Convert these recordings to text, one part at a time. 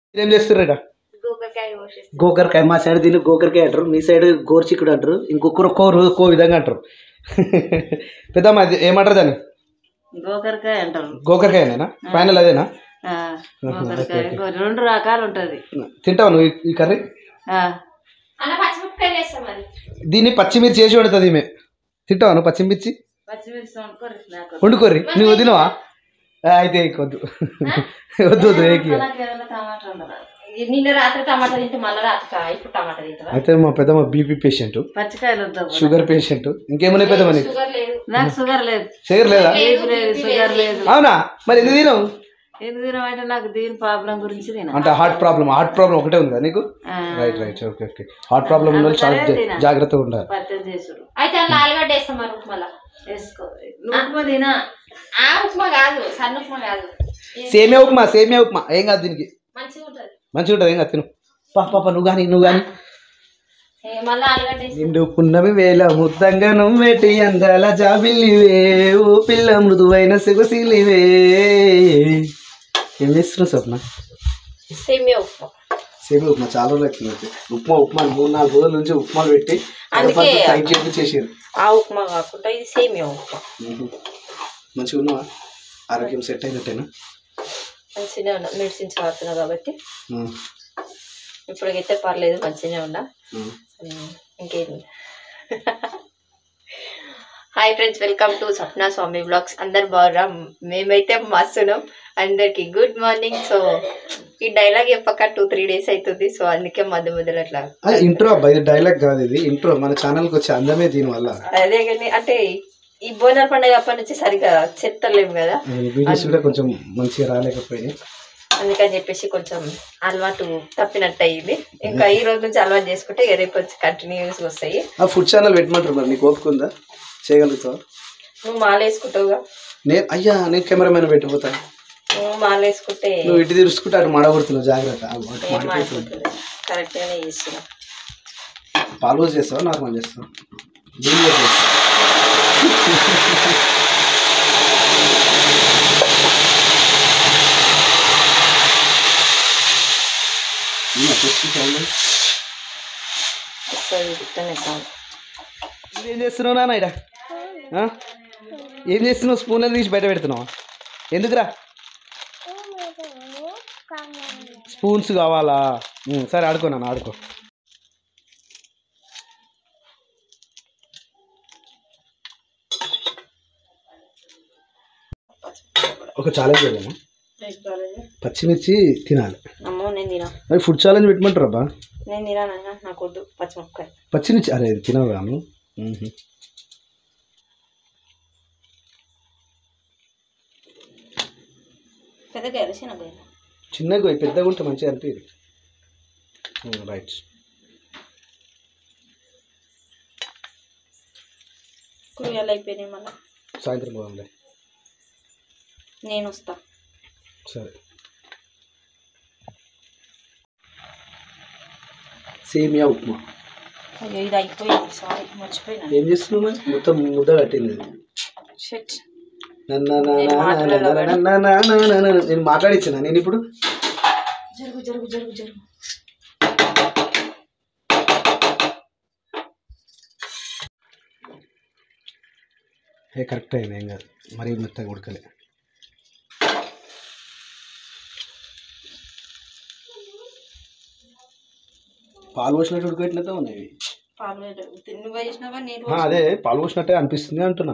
ఏం చేస్తారు ఇక్కడ గోకరకాయ కోసేసి గోకరకాయ మా సైడ్ దీన్ని గోకరకాయ అంటారు మీ సైడ్ గోర్చిక్కుడు అంటారు ఇంకొకరు ఒక్కో ఒక్కో విధంగా అంటారు పెద్దమ్మ అది ఏమంటారు దాన్ని గోకరకాయ అంటారు గోకరకాయనేనా ఫైనల్ అదేనా ఆ, గోకరకాయ గో- రెండు రకాలు ఉంటది తింటావు నువ్వు ఈ- ఈ కర్రీ ఆ, అన్న పచ్చిమిరపకాయలు వేస్తాం మరి దీన్ని పచ్చిమిర్చి వేసి వండుతుంది ఈమె తింటావా నువ్వు పచ్చిమిర్చి పచ్చిమిర్చి వండుకోరు నాకు వండుకోర్రి నువ్వు తినవా ఆ, అయితే ఏక్ వద్దు వద్దు వద్దు ఏకి నాకు ఏదైనా టమాటా ఉండదు నిన్న రాత్రి టమాటా తింటే మళ్ళీ రాత్రి కా- ఇప్పుడు టమాటా తింటావా అయితే మా పెద్దమ్మ బీపీ పేషెంట్ పచ్చికాయలు వద్దాం షుగర్ పేషెంట్ ఇంకేమున్నాయి పెద్దమ్మ నీకు షుగర్ లేదు నాకు షుగర్ లేదు షుగర్ లేదా లేదు లేదు షుగర్ లేదు అవునా మరి ఎందుకు తినవు ఎందుకు తినమంటే నాకు దీని ప్రాబ్లం గురించి తిన అంటే హార్ట్ ప్రాబ్లం హార్ట్ ప్రాబ్లం ఒకటే ఉందా నీకు ఆ, right right okay okay heart problem ఉన్న వాళ్ళు చాలా అందుకనే తినా. జాగ్రత్తగా ఉండాలి పచ్చడి చేసుడు అయితే అందులో ఆలుగడ్డ వేస్తాం మరి ఉప్మాలో వేసుకో నువ్వు ఉప్మా తినా ఆ ఉప్మా కాదు సన్న ఉప్మా కాదు సేమియా ఉప్మా సేమియా ఉప్మా ఏం కాదు దీనికి మంచిగా ఉంటుంది మంచిగా ఉంటుంది ఏం కాదు తిను పా పాప నువ్వు కానీ నువ్వు కానీ ఏ, మళ్ళీ ఆలుగడ్డ వేసి నిండు పున్నమి వేల ముద్దంగా నువ్వేటి అందాల జాబిల్లివే ఓ పిల్ల మృదువైన సిగసిలివే ఏం చేస్తున్నావు స్వప్న సేమియా ఉప్మా సేమియా ఉప్మా చాలా రోజులు అవుతుంది ఉప్మా ఉప్మా మూడు నాలుగు రోజుల నుంచి ఉప్మాలు పెట్టి అందుకే- టైట్ చేసి చేసారు ఆ ఉప్మా కాకుండా ఇది సేమియా ఉప్మా మంచిగా ఉన్నావా ఆరోగ్యం సెట్ అయినట్టేనా మంచిగానే ఉన్నా మెడిసిన్స్ వాడుతున్నా కాబట్టి ఉమ్, ఇప్పటికైతే పర్లేదు మంచిగానే ఉన్నా ఉమ్. ఉమ్, ఇంకేం hi friends welcome to Sapna Swamy blogs అందరు బాగురా మేమైతే మస్తున్నాం అందరికి గుడ్ మార్నింగ్ సో ఈ డైలాగ్ చెప్పక టూ త్రీ డేస్ అవుతుంది సో అందుకే మధ్య మధ్యలో అట్లా అది ఇంట్రో అబ్బా ఇది డైలాగ్ కాదు ఇది ఇంట్రో మన ఛానల్కి వచ్చే అందమే దీనివల్ల అదే కానీ అంటే ఈ బోనాల పండుగ అప్పటి నుంచి సరిగ్గా చెప్తలేము కదా వీడియోస్ కూడా కొంచెం మంచిగా రాలేకపోయినాయి అందుకని చెప్పేసి కొంచెం అలవాటు తప్పినట్టు అయ్యింది ఇంకా ఈ రోజు నుంచి అలవాటు చేసుకుంటే ఇక రేపు వచ్చి కంటిన్యూస్ వస్తాయి ఆ ఫుడ్ ఛానల్ పెట్టమంటారు మరి నీకు ఓపిక ఉందా చేయగలుగుతావా నువ్వు మాల వేసుకుంటావుగా నేను అయ్యా నేను కెమెరామెన్ పెట్టిపోతాను నువ్వు మాల వేసుకుంటే నువ్వు ఇటు తిరుచుకుంటే అటు మాడగొడుతున్నావు జాగ్రత్త ఆ, అటు ఏం మాడిపోతుంది మాట్లాడుతుంది కరెక్ట్గానే చేస్తున్నా పాలు చేస్తావా నార్మల్ చేస్తావా బియ్యం చేస్తావా ఏమా, టేస్ట్ బాగుందా? వస్తుంది ఇట్లనే sound. ఏం చేస్తున్నావు నాన్న ఈడ? ఆ ఏం చేస్తున్నావు స్పూన్ అది తీసి బయట పెడుతున్నావా ఎందుకురా స్పూన్స్ కావాలా ఉమ్, సరే ఆడుకో నాన్న ఆడుకో ఒక ఛాలెంజ్ చేద్దామా పచ్చిమిర్చి తినాలి అమ్మో నేను తినా మరి ఫుడ్ ఛాలెంజ్ పెట్టమంటారు అబ్బా నేను తినానన్నా నాకు వద్దు పచ్చిమిరపకాయ పచ్చిమిర్చి అరే తినవు కాను పెద్దగా చిన్నగా చిన్నగా పోయి పెద్దగా ఉంటే మంచిగా అనిపించదు రైట్ కూరగాయలు అయిపోయినాయి మళ్ళీ సాయంత్రం పోదాంలే నేను వస్తా సరే సేమియా ఉప్మా అయ్యో ఇది అయిపోయింది సారీ మర్చిపోయినా ఏం చేస్తున్నావు మరి మొత్తం ముద్ద కట్టింది ఇది. షట్ నన్న నా నా నా నా నా నా నా నా నా నా నా. నేను మాట్లాడిచ్చిన నేను ఇప్పుడు జరుగు జరుగు జరుగు జరుగు ఏ కరెక్ట్ అయింది ఏం కాదు మరీ మెత్తగా ఉడకలే పాలు పోసినట్టు ఉడకట్లయితే ఉన్నాయి ఇవి. పాలు నువ్వు వేసినావా నేను ఆ, అదే పాలు పోసినట్టే అనిపిస్తుంది అంటున్నా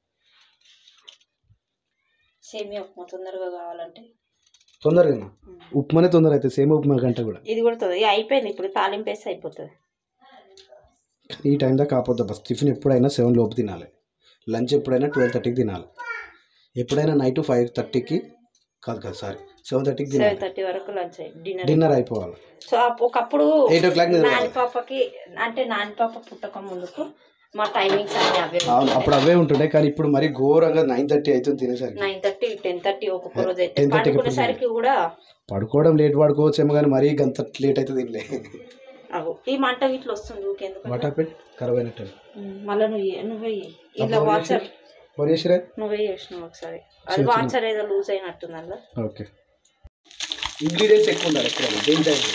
సేమియా ఉప్మా తొందరగా కావాలంటే తొందరగా ఉప్మానే తొందర అయితే సేమ్ ఉప్మా కంటే కూడా ఇది కూడా తొందర ఇది అయిపోయింది ఇప్పుడు తాలింపు వేస్తే అయిపోతుంది ఈ టైం దాకా కాకపోతే బస్ టిఫిన్ ఎప్పుడైనా సెవెన్ లోపు తినాలి లంచ్ ఎప్పుడైనా ట్వెల్వ్ థర్టీకి తినాలి ఎప్పుడైనా నైట్ ఫైవ్ థర్టీకి కాదు కాదు సారీ సెవెన్ థర్టీకి సెవెన్ తినాలి థర్టీ వరకు లంచ్ డిన్నర్ డిన్నర్ అయిపోవాలి సో అప్- ఒకప్పుడు ఎయిట్ ఓ క్లాక్ నిద్ర నాని పాపకి అంటే నాని పాప పుట్టక ముందుకు మా టైమింగ్స్ అన్ని అవే అవును అప్పుడు అవే ఉంటుండే కానీ ఇప్పుడు మరి ఘోరంగా నైన్ థర్టీ అవుతుంది తినేసరికి నైన్ థర్టీ టెన్ థర్టీ ఒక్కొక్క రోజు అయితే 10:30 కి పడుకునేసరికి కూడా పడుకోవడం లేట్ పడుకోవచ్చేమో కానీ మరీ గంత లేట్ అయితే తినలే అవు ఈ మంట ఇట్లా వస్తుంది ఊకెందుకు వాట్ హ్యాపెన్ ఖరాబ్ అయినట్టు మళ్ళీ నువ్వు ఏ- నువ్వే చెయ్యి. ఇలా వాచర్ మరి చేసిరే నువ్వే చేసినావు ఒకసారి అది వాచర్ ఏదో లూజ్ అయినట్టుంది అందులో ఓకే ఇంగ్రీడియంట్స్ ఎక్కువ ఉండాలి ఎక్కడ దేనికైనా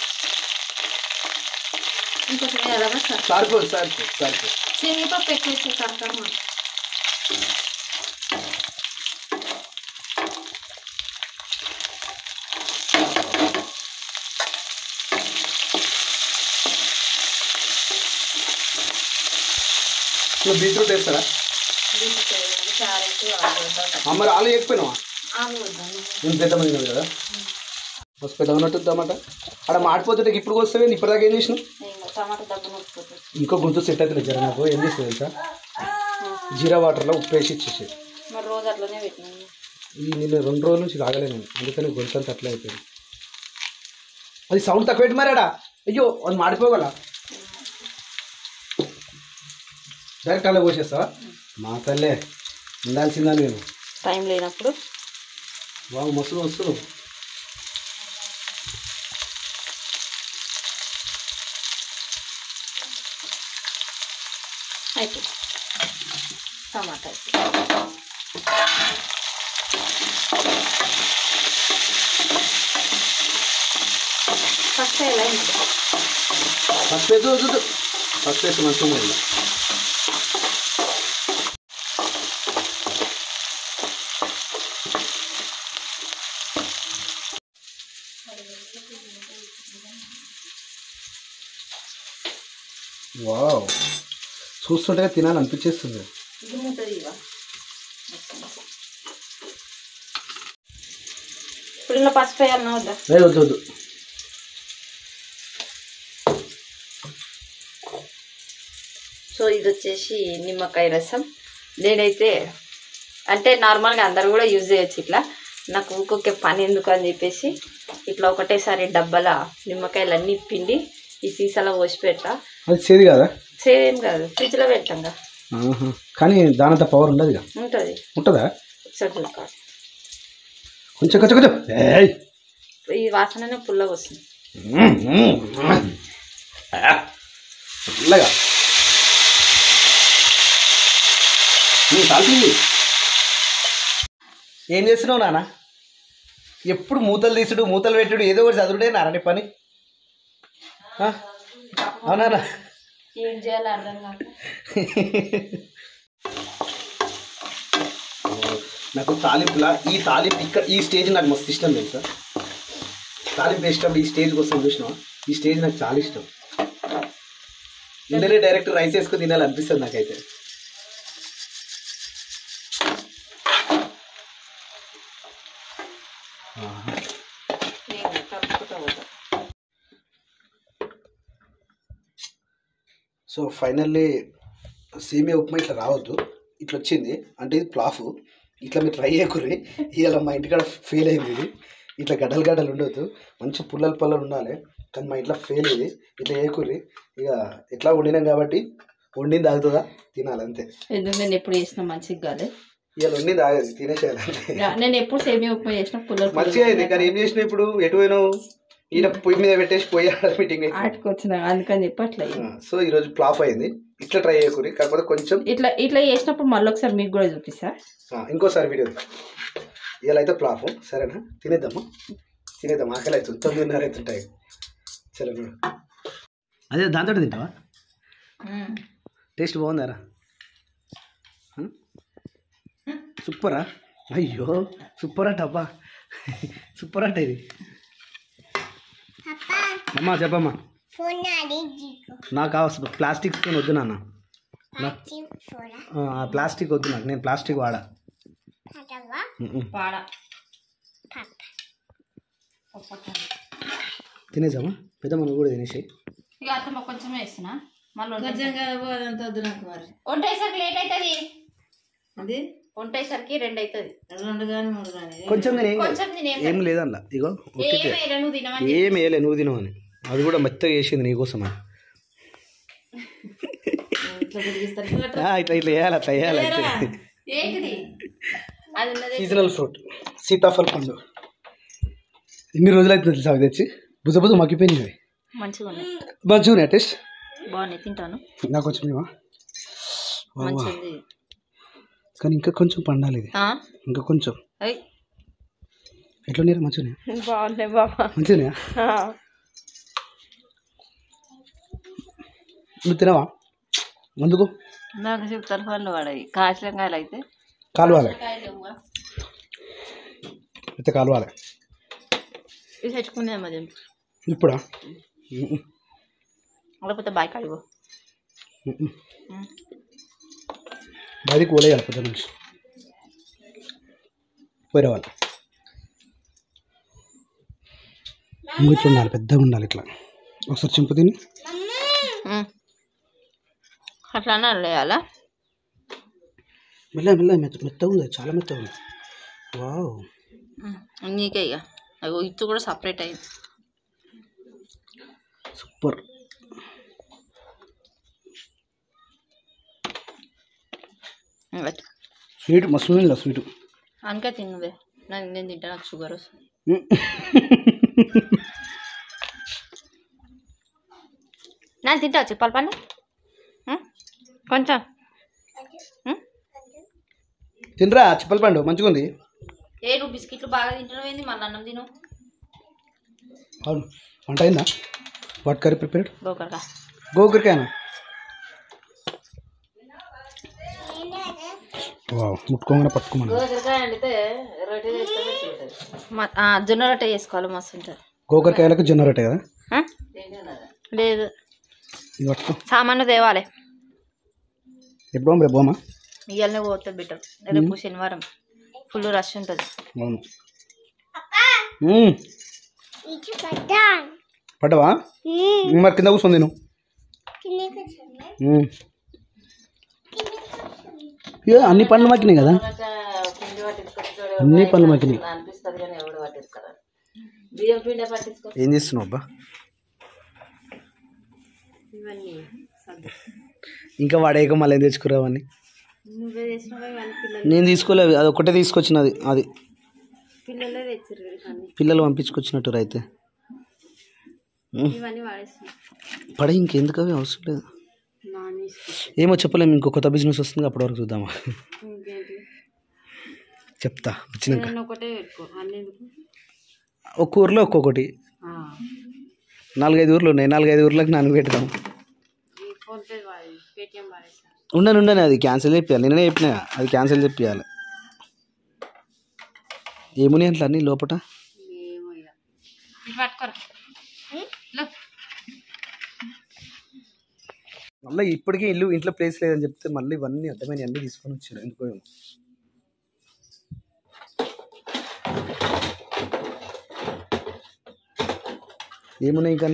ఇంకొకటి వేయాలా సార్ సరిపోదు సరిపోదు సరిపోదు శనగపప్పు ఎక్కువ వేస్తే కడతాము నువ్వు బీట్రూట్ వేస్తారా అమ్మ ఆలు వేయకపోయినావా ఆలు వద్దాము నేను పెద్ద మంది ఉన్నారు కదా మస్తు పెద్ద ఉన్నట్టు టమాటా అక్కడ మాడిపోతుంటే ఇప్పుడు వస్తావే ఇప్పటిదాకా ఏం చేసినావు ఇంకా టమాటా దబ్బు నొక్కుపోతుంది ఇంకో గుంతు సెట్ అవుతుంది జర నాకు ఏం చేస్తుంది తెలుసా జీరా వాటర్లో ఉప్పు వేసి ఇచ్చేసేది మరి రోజు అట్లనే పెట్టినాము ఈ నిన్న రెండు రోజుల నుంచి తాగలే నేను అందుకని గొంతంత అట్లా అయిపోయింది అది సౌండ్ తక్కువ పెట్టి మరాడా అయ్యో అది మాడిపోగల డైరెక్ట్ అలా పోసేస్తావా మా తల్లే ఉండాల్సిందా నేను టైం లేనప్పుడు బాగు మస్తు వస్తున్నావు అయిపోయింది టమాటా ఫస్ట్ ఎలా అయింది ఫస్ట్ వేసి వద్దు ఫస్ట్ వేసి మంచిగా ఉంది వావ్ చూస్తుంటే తినాలనిపించేస్తుంది గుమ్ముతుంది ఇవ ఇప్పుడు ఇలా పసుపు వేయాలన్నా వద్దా ఏ వద్దు వద్దు సో ఇది వచ్చేసి నిమ్మకాయ రసం నేనైతే అంటే నార్మల్గా అందరు కూడా యూజ్ చేయొచ్చు ఇట్లా నాకు ఊరికే పని ఎందుకు అని చెప్పేసి ఇట్లా ఒకటేసారి డబ్బాల నిమ్మకాయలు అన్నీ పిండి ఈ సీసాలో పోసి పెట్టా అది చేది కదా సేమ్ కాదు ఫ్రిడ్జ్లో పెట్టంగా ఆహా. కానీ దానంత పవర్ ఉండదు ఇక ఉంటుంది ఉంటుందా ఒకసారి చూసుకోవాలి కొంచెం కొంచెం కొంచెం ఏయ్ ఈ వాసననే పుల్లగా వస్తుంది ఇల్లగా కాల్చింది ఏం చేస్తున్నావు నాన్న ఎప్పుడు మూతలు తీసుడు మూతలు పెట్టుడు ఏదో ఒకటి చదువుడే నాన్న నీ పని ఆ? అవునా నాన్న? ఏం చేయాలో అర్థం కాక నాకు తాలింపులా ఈ తాలింపు ఇక్కడ ఈ స్టేజ్ నాకు మస్తు ఇష్టం తెలుసా తాలింపు వేసేటప్పుడు ఈ స్టేజ్కి వస్తాం చూసినావా ఈ స్టేజ్ నాకు చాలా ఇష్టం ఇందరే డైరెక్ట్ రైస్ వేసుకొని తినాలనిపిస్తుంది నాకైతే నేను కలుపుకుంటా పోతా సో ఫైనల్లీ సేమియా ఉప్మా ఇట్లా రావద్దు ఇట్లా వచ్చింది అంటే ఇది ప్లాఫ్ ఇట్లా మీరు ట్రై చేయకూరి ఇవాళ మా ఇంటికాడ ఫెయిల్ అయింది ఇది ఇట్లా గడ్డలు గడ్డలు ఉండొద్దు మంచి పుల్లలు పుల్లలు ఉండాలి కానీ మా ఇంట్లో ఫెయిల్ ఇది ఇట్లా చేయకూరి ఇక ఎట్లా వండినాం కాబట్టి వండింది ఆగుతుందా తినాలి అంతే ఎందుకు నేను ఎప్పుడు చేసిన మంచిగా కాదు ఇవాళ వండింది ఆగదు తినేసేయాలి అంతే నేను ఎప్పుడు సేమియా ఉప్మా చేసిన పుల్లలు మంచిగా అయింది కానీ ఏం చేసినా ఇప్పుడు ఎటు పోయినావు ఈయన పొయ్యి మీద పెట్టేసి పోయి మీటింగ్ అయితే ఆటుకొచ్చిన అందుకని చెప్పి అట్లా అయింది. సో ఈరోజు ఫ్లాప్ అయింది ఇట్లా ట్రై చేయకూరి కాకపోతే కొంచెం ఇట్లా ఇట్లా చేసినప్పుడు మళ్ళీ ఒకసారి మీకు కూడా చూపిస్తా ఆ, ఇంకోసారి వీడియో ఇవాళ అయితే ప్లాఫ్ సరేనా తినేద్దామా తినేద్దాం ఆకలి అవుతుంది తొమ్మిదిన్నర అవుతుంటాయి చలో మేడం అదే దాంతో తింటావా టేస్ట్ బాగుందారా సూపరా అయ్యో సూపర్ అట అబ్బా సూపర్ అట ఇది అమ్మా చెప్పమ్మా నాకు కావాల్సిన ప్లాస్టిక్ స్పూన్ వద్దు నాన్న నా- ఆ, ప్లాస్టిక్ వద్దు నాకు నేను ప్లాస్టిక్ వాడా ఉమ్మ్. పాడ తినేసామా పెద్ద మనం కూడా తినేసి ఇక అత్తమ్మ కొంచెమే వేస్తున్నా మళ్ళీ కొంచెం కదా అదంతా వద్దు నాకు మరి వంటేసరికి లేట్ అవుతుంది అది వంటేసరికి రెండు అవుతుంది రెండు కానీ మూడు కానీ కొంచెం నేను ఏం కొంచెం తినేం ఏం లేదన్న ఇగో ఒట్టికే ఏమైనా నువ్వు తినమని ఏం వేయలే నువ్వు తినవని అది కూడా మెత్తగా వేసింది నీకోసం అని. ఇట్లా తిరిగిస్తారు ఆ, ఇట్లా ఇట్లా వేయాలి అట్లా వేయాలి అంతే ఏంటిది అది ఉన్నది సీజనల్ ఫ్రూట్ సీతాఫల పండు ఎన్ని రోజులు అవుతుంది తెలుసా అవి తెచ్చి బుజ బుజ మగ్గిపోయింది అవి మంచిగా ఉన్నాయి మంచిగా ఉన్నాయి టేస్ట్ బాగున్నాయి తింటాను నాకు కొంచెం ఇవ్వవా? వావ్. మంచిగా ఉంది కానీ ఇంకా కొంచెం పండాలి ఇది ఆ? ఇంకా కొంచెం అయ్ ఎట్లా నీరు మంచిగా బాగున్నాయి బాబా మంచిగా నువ్వు తినవా ఎందుకు నాకు చెప్తాను పండ్లు పడాయి కాశలంకాయలు అయితే కాలువాలి అయితే కాలువాలి ఇవి తెచ్చుకునే మరి ఇప్పుడా లేకపోతే బాయ్ కడిగో బయటికి పోలేయాలి పెద్ద నుంచి పోయిన వాళ్ళు ఇంకో ఇట్లా ఉండాలి పెద్దగా ఉండాలి ఇట్లా ఒకసారి చింపు తిని అట్లా వేయాలా మెల్ల మెల్ల మెత్త మెత్తగా ఉంది చాలా మెత్తగా ఉంది వావ్ నీకే ఇక అగో ఇత్తు కూడా సపరేట్ అయింది సూపర్ ఇంకట్. స్వీట్ మస్తు ఉంది స్వీట్ అందుకే తిన్నదే నేను నేను తింటా నాకు షుగర్ వస్తుంది నేను తింటా చెప్పాలి పని కొంచెం ఉం? తినరా చిప్పల పండు మంచిగా ఉంది ఏ నువ్వు బిస్కెట్లు బాగా తింటున్నావు ఏంది మళ్ళీ అన్నం తిను అవును వంట అయిందా వాట్ కర్రీ ప్రిపేర్డ్ గోకరగా గోకరికాయనా వావ్ ముట్టుకోగానే పట్టుకోమని గోకరకాయ అంటే రొట్టె జొన్న రొట్టె చేసుకోవాలి మస్తు ఉంటుంది గోకరికాయలకు జొన్న రొట్టె కదా ఆ? లేదు ఇది పట్టుకో సామాన్లు తేవాలి ఎప్పుడు రేపు పోమా ఇవాళనే పోతే బెటర్ రేపు శనివారం ఫుల్ రష్ ఉంటుంది అవును మ్మ్. పడ్డవా మరి కింద కూర్చొని నువ్వు ఇక అన్ని పండ్లు మాకినాయి కదా అన్ని పండ్లు మాకినాయి అనిపిస్తుంది కానీ ఎవడు పట్టించుకోరు బియ్యం పిండి పట్టించుకో ఏం చేస్తున్నావు అబ్బా ఇవన్నీ ఇంకా వాడేయక మళ్ళీ ఏం తెచ్చుకురావు అని నువ్వే చేసినావా ఇవన్నీ పిల్లలు నేను తీసుకోలేదు అది ఒక్కటే తీసుకొచ్చినది అది పిల్లలే తెచ్చారు కానీ పిల్లలు పంపించుకొచ్చినట్టు అయితే ఇవన్నీ వాడేస్తున్నాం పడే ఇంకెందుకు అవి అవసరం లేదు నాన్ వెజ్ ఏమో చెప్పలేము ఇంకో కొత్త బిజినెస్ వస్తుంది అప్పటి వరకు చూద్దామా ఇంకేంటి చెప్తా వచ్చినాక ఏదన్నా ఒకటే పెట్టుకో అన్ని ఎందుకు ఒక్క ఊర్లో ఒక్కొక్కటి ఆ. నాలుగైదు ఊర్లు ఉన్నాయి నాలుగైదు ఊర్లకు నాలుగు పెడతాం ఈ ఫోన్పే వాడి పేటిఎం వాడేస్తాను ఉండను ఉండను అది క్యాన్సిల్ చెప్పాలి నిన్ననే చెప్పినా అది క్యాన్సిల్ చెప్పాలి ఏముని అట్లా అన్ని లోపట ఏమో ఇక ఇది పట్టుకోరా లో. మళ్ళీ ఇప్పటికీ ఇల్లు ఇంట్లో ప్లేస్ లేదని చెప్తే మళ్ళీ ఇవన్నీ అడ్డమైన అన్నీ తీసుకొని వచ్చాడు ఎందుకో ఏమో. ఏమున్నాయి ఇంకా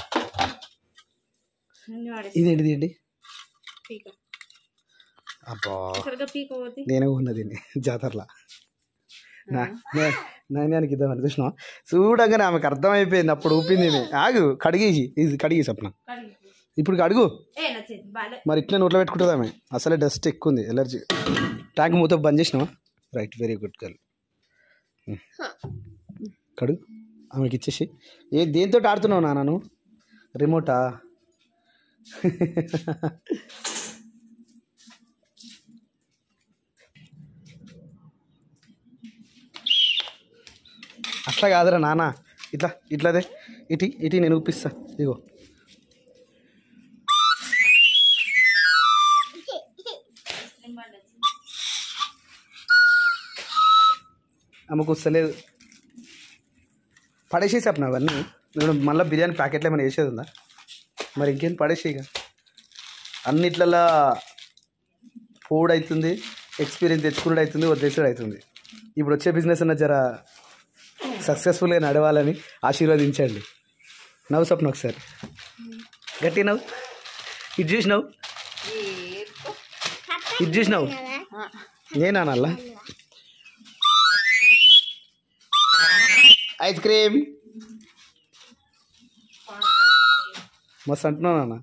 అన్ని వాడేసి ఇదేంటి ఇదేంటి పీక అబ్బా సరిగ్గా పీక పోతే నేనే ఉన్నది జాతరలా నా నే- నాయనానికి ఇద్దామని చూసినా చూడగానే ఆమెకు అర్థమైపోయింది అప్పుడు ఊపింది ఈమె. ఆగు కడిగేసి ఇది కడిగి చెప్పిన ఇప్పుడు అడుగు ఏ నచ్చింది బాలే మరి ఇట్లా నోట్లో పెట్టుకుంటుంది ఆమె అసలే డస్ట్ ఎక్కువ ఉంది ఎలర్జీ ట్యాంక్ మూత బంద్ చేసినావా రైట్ వెరీ గుడ్ గర్ల్ కడుగు ఆమెకి ఇచ్చేసి ఏ దేంతో ఆడుతున్నావు నాన్న నువ్వు రిమోటా అట్లా కాదురా నాన్న ఇట్లా ఇట్లాదే ఇటీ ఇటీ నేను ఊపిస్తా ఇగో ఆమెకు వస్తలేదు పడేసేసి అప్పుడు అవన్నీ నేను మళ్ళీ బిర్యానీ ప్యాకెట్లో ఏమైనా వేసేది ఉందా మరి ఇంకేం పడేసి ఇక అన్నిట్లలా పోవుడు అవుతుంది ఎక్స్పీరియన్స్ తెచ్చుకున్నాడు అవుతుంది వదిలేసాడు అవుతుంది ఇప్పుడు వచ్చే బిజినెస్ అన్న జర సక్సెస్ఫుల్గా నడవాలని ఆశీర్వదించండి నవ్వు స్వప్న ఒకసారి గట్టి నవ్వు ఇది చూసినావు ఇది చూసినావు నేనా నల్లా ఐస్ క్రీమ్ మస్తు అంటున్నావు నాన్న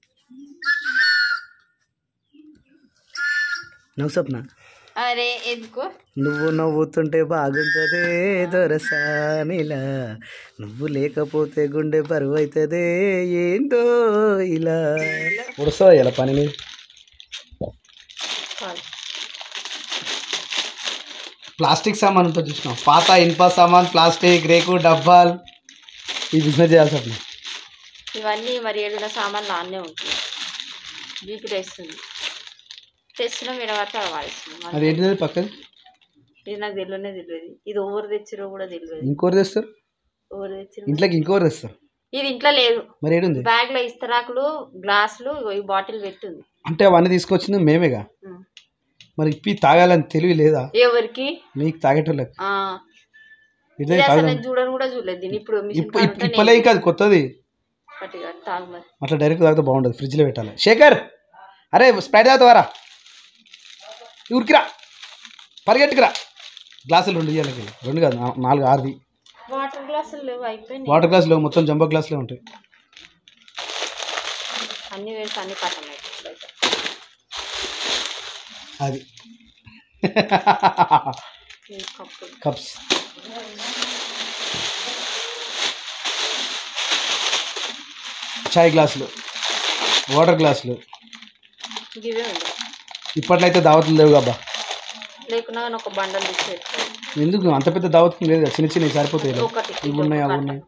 నవ్వు స్వప్న అరే ఎందుకు నువ్వు నవ్వుతుంటే బాగుంటుంది దొరసానిలా నువ్వు లేకపోతే గుండె బరువు అవుతుంది ఏంటో ఇలా ఉడుస్తా ఇలా పని ప్లాస్టిక్ సామాన్ ఉంటుంది చూసినాం పాత ఇనుప సామాన్ ప్లాస్టిక్ రేకు డబ్బాలు ఈ బిజినెస్ చేయాల్సి వస్తుంది ఇవన్నీ మరి ఏడున్న సామాన్లు ఆన్నే ఉంటుంది బీపీ తెస్తుంది తెస్తున్నాం వినబడితే అలా వాడిస్తున్నాం అది ఏంటిది పక్కది ఇది నాకు తెలియనే తెలియదు ఇది ఎవరు తెచ్చిరో కూడా తెలియదు ఇంకోరు తెస్తారు ఎవరు తెచ్చిరో ఇంట్లోకి ఇంకోరు తెస్తారు ఇది ఇంట్లో లేదు మరి ఏడుంది బ్యాగ్ లో ఇస్తరాకులు గ్లాసులు ఇగో ఈ బాటిల్ పెట్టుంది అంటే అవన్నీ తీసుకొచ్చింది మేమేగా ఉం. మరి ఇప్పి తాగాలని తెలివి లేదా ఎవరికి మీకు తాగేటోళ్ళకి ఆ, ఇదే ఇది అసలు తాగడం నేను చూడను కూడా చూడలేదు దీన్ని ఇప్పుడు మిషన్ ఇప్పు ఇప్పు- ఇప్పలే ఇంకా అది కొత్తది పట్టిగా తాగు మరి అట్లా డైరెక్ట్ తాగితే బాగుండదు ఫ్రిడ్జ్లో పెట్టాలి శేఖర్ అరే స్ప్రైట్ తాగుతావారా ఉరికిరా పరిగెట్టుకురా గ్లాసులు రెండు ఇవ్వాలి రెండు కాదు నా- నాలుగు ఆరుది వాటర్ గ్లాసులు లేవు అయిపోయినాయి వాటర్ గ్లాసులు మొత్తం జంబో గ్లాసులే ఉంటాయి అన్ని వేసి అన్ని పట్టం బయట అది ఈ కప్పులు కప్స్ చాయ్ గ్లాసులు వాటర్ గ్లాసులు ఇవే ఉంది ఇప్పట్లో అయితే దావతులు లేవు అబ్బా లేకున్నా కానీ ఒక బండలు తీసి పెట్టుకోవాలి ఎందుకు అంత పెద్ద దావత్ లేదు కదా చిన్న చిన్నవి సరిపోతాయి కదా. ఒకటి ఇవి ఉన్నాయి అవి ఉన్నాయి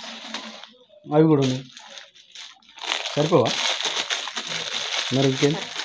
అవి కూడా ఉన్నాయి సరిపోవా మరి ఇంకేం